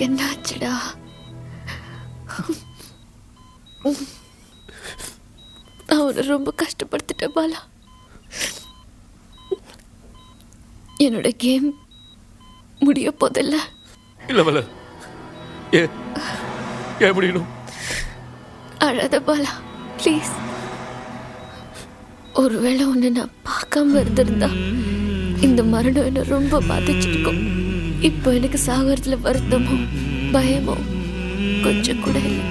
எனக்கு என்னாச்சுடா நான் உன்னை ரொம்ப கஷ்டப்படுத்திட்டேன் பாலா என்னோட கேம் முடிய போதில்ல இல்ல மலர் ஏ ஏன் முடியணும் அழாத பாலா ப்ளீஸ் ஒருவேளை உன்னை நான் பார்க்காம இருந்திருந்தா இந்த மரணம் என்ன ரொம்ப பாதிச்சிருக்கும் இப்போ எனக்கு சாகறதுல வருத்தமோ பயமோ கொஞ்சம் கூட இல்லை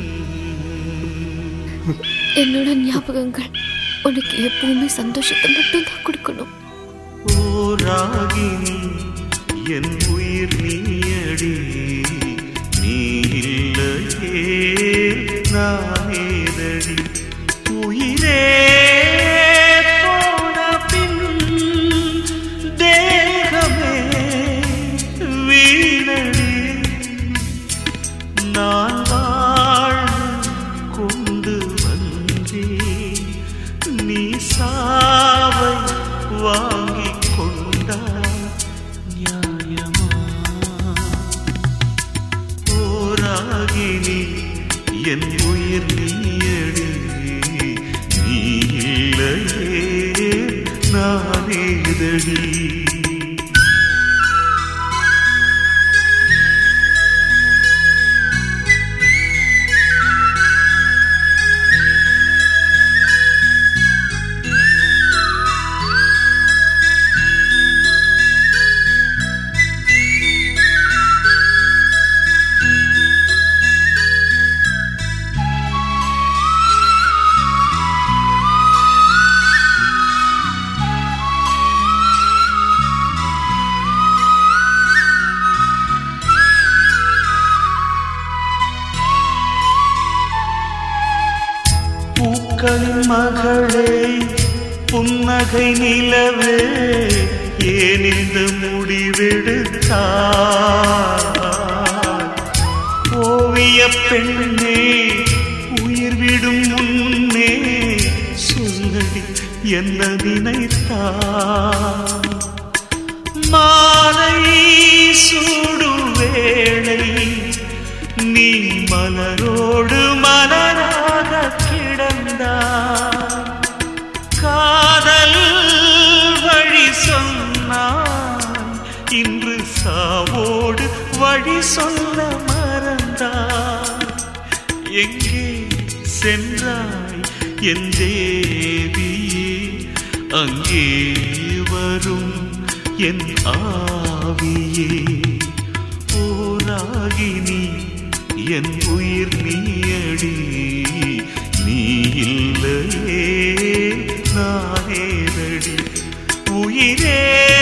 என்னோட ஞாபகங்கள் உனக்கு எப்பவுமே சந்தோஷத்தை மட்டும் தான் கொடுக்கணும் ஓராகினி என் உயிர் நீயடி நீ இல்லையே நானேதடி உயிரே போன பின் தேகமே வீணடி நான் வாழ்ந்து கொண்டு வந்தேன் நீ சாவை வாங்கிக் கொண்டாய் நியாயமா போராகினி என் உயிர் நீயடி நீ இல்லையே நானேதடி பூக்களின் மகளே புன்னகை நிலவே ஏன் இந்த முடிவெடுத்தாய் ஓவிய பெண்ணே உயிர் விடும் முன்னே சொல்லடி என்ன நினைத்தாய் மாலை சூடும் வேளை நீ மலரோடு மலராக கிடந்தாய் காதல் வழி சொன்னான் இன்று சாவோடு வழி சொல்ல மறந்தாய் எங்கே சென்றாய் என் தேவியே அங்கே வரும் என் ஆவியே ஓராகினி என் உயிர் நீயடி நீ இல்லையே நானேதடி உயிரே